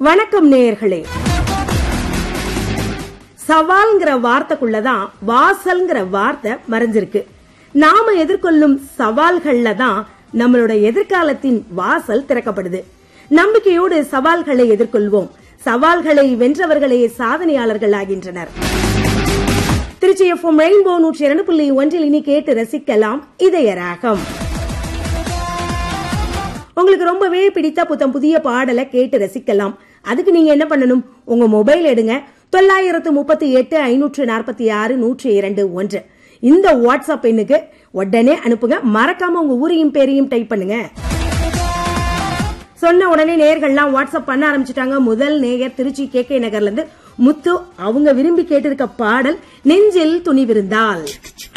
வணக்கம் நேயர்களே சவால்ங்கிற வார்த்தைக்குள்ளதான் வாசல்ங்கிற வார்த்தை மறைஞ்சிருக்கு நாம எதிர்கொள்ளும் சவால்கள்ல தான் நம்மளோட எதிர்காலத்தின் வாசல் திறக்கப்படுது நம்பிக்கையோடு சவால்களை எதிர்கொள்வோம் சவால்களை வென்றவர்களே சாதனையாளர்கள் ஆகின்றனர் திருச்சி எஃப்எம் ரெயின்போ நூற்றி இரண்டு புள்ளி ஒன்றில் இனி கேட்டு ரசிக்கலாம் இதய ராகம் உங்களுக்கு ரொம்பவே பிடித்த புத்தம் புதிய பாடலை கேட்டு ரசிக்கலாம் அதுக்கு நீங்க என்ன பண்ணணும் உங்க மொபைல் எடுங்க தொள்ளாயிரத்து முப்பத்தி எட்டு ஐநூற்று நாற்பத்தி ஆறு நூற்றி இரண்டு ஒன்று இந்த வாட்ஸ்அப் எண்ணுக்கு உடனே அனுப்புங்க மறக்காம உங்க ஊரையும் பேரையும் டைப் பண்ணுங்க சொன்ன உடனே நேயர்கள்லாம் வாட்ஸ்அப் பண்ண ஆரம்பிச்சிட்டாங்க முதல் நேயர் திருச்சி கே கே நகர்ல இருந்து முத்து அவங்க விரும்பி கேட்டிருக்க பாடல் நெஞ்சில் துணிவிருந்தால்